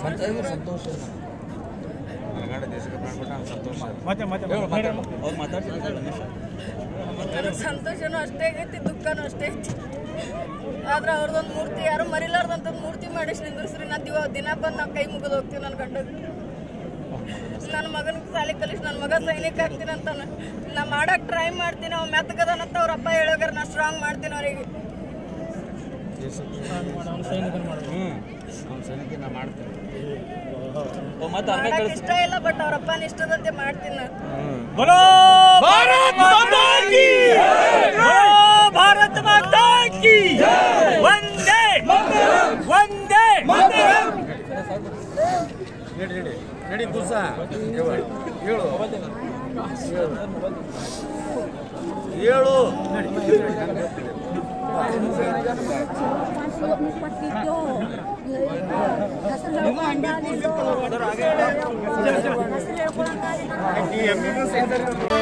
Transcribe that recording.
ಸಂತೋಷ ಮನಗಂಡ ದೇಶಕ್ಕೆ ಮಾಡ್ಬಿಟ್ಟು ನಂಗೆ ಸಂತೋಷ ಮತ್ತೆ ಮತ್ತೆ ಅವ್ರು ಮಾತಾಡ್ತಿದ್ದಾರೆ ನನಗೆ ಸಂತೋಷನೂ ಅಷ್ಟೇ ಆಗೈತಿ ದುಃಖನೂ ಅಷ್ಟೇ ಐತಿ ಆದ್ರೆ ಅವ್ರದ್ದೊಂದು ಮೂರ್ತಿ ಯಾರು ಮರಿಲಾರ್ದಂಥದ್ದು ಮೂರ್ತಿ ಮಾಡಿಸಿ ನಿಂದ್ರಿಸ್ರಿ ನಾ ದಿವ ದಿನ ಬಂದು ನಾವು ಕೈ ಮುಗಿದು ಹೋಗ್ತೀವಿ ನನ್ನ ಗಂಡಗೆ ನನ್ನ ಮಗನ ಸಾಲಿ ಕಲಿಸಿ ನನ್ನ ಮಗ ಸೈನಿಕ ಆಗ್ತೀನಿ ಅಂತಾನೆ ನಾ ಮಾಡಕ್ಕೆ ಟ್ರೈ ಮಾಡ್ತೀನಿ ಅವ್ನು ಮೆತ್ತಗದನಂತ ಅವ್ರ ಅಪ್ಪ ಹೇಳೋಗಾರ ನಾ ಸ್ಟ್ರಾಂಗ್ ಮಾಡ್ತೀನಿ ಅವರಿಗೆ ಹ್ಞೂ ಅವ್ನ ಸೈನಿಕ ನಾ ಮಾಡ್ತೀನಿ ಮತ್ತೆ ಮಾಡಕ್ಕೆ ಇಷ್ಟ ಇಲ್ಲ ಬಟ್ ಅವ್ರ ಅಪ್ಪನ ಇಷ್ಟದಂತೆ ಮಾಡ್ತೀನಿ ನಾನು बोलो भारत माता की बोलो भारत माता की वंदे वंदे ನಡಿ ನಡಿ ನಡಿ ಕುಸ ಹೇಳು ಹೇಳು ಹೆಸರು